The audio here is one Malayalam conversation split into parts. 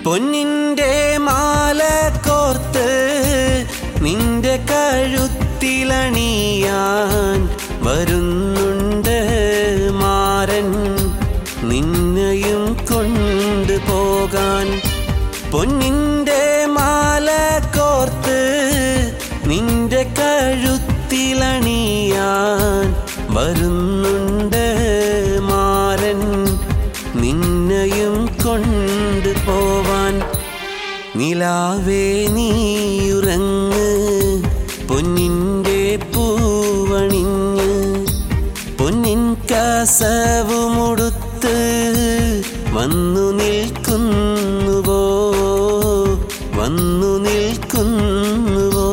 പൊന്നിൻ്റെ മാല കോർത്ത് നിന്റെ കഴുത്തിലണിയാൻ വരുന്നുണ്ട് മാരൻ നിന്നെയും കൊണ്ടു പോകാൻ പൊന്നിൻ്റെ മാല കോർത്ത് നിന്റെ കഴുത്തിലണിയാൻ വരുന്നുണ്ട് മാരൻ നിന്നെയും കൊണ്ടു പോവാൻ നിലാവേ നീയുറങ്ങ് പൊന്നിൻ്റെ പൂവണിഞ്ഞ് പൊന്നിൻ കസവുമുടുത്ത് വന്നു നിൽക്കുന്നുവോ വന്നു നിൽക്കുന്നുവോ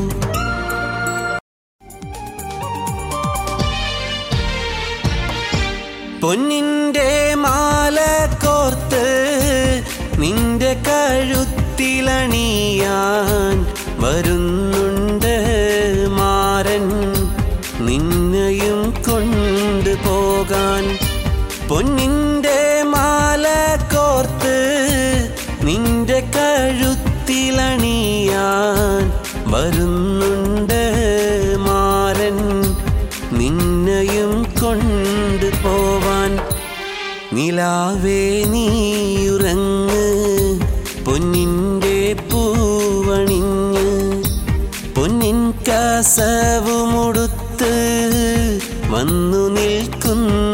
പൊന്നിൻ്റെ മാല കോർത്ത് നിന്റെ കഴുത്തിലണിയാൻ വരുന്നുണ്ട് മാരൻ നിന്നെയും കൊണ്ടു പോകാൻ പൊന്നിൻ്റെ മാല കോർത്ത് നിന്റെ കഴുത്തിലണിയാൻ വരുന്നുണ്ട് മാരൻ നിന്നെയും കൊണ്ടു പോവാൻ നിലാവേ നീയുറങ്ങ് പൊന്നിൻ്റെ പൂവണിഞ്ഞ് പൊന്നിൻ കസവുമുടുത്ത് വന്നു നിൽക്കുന്നു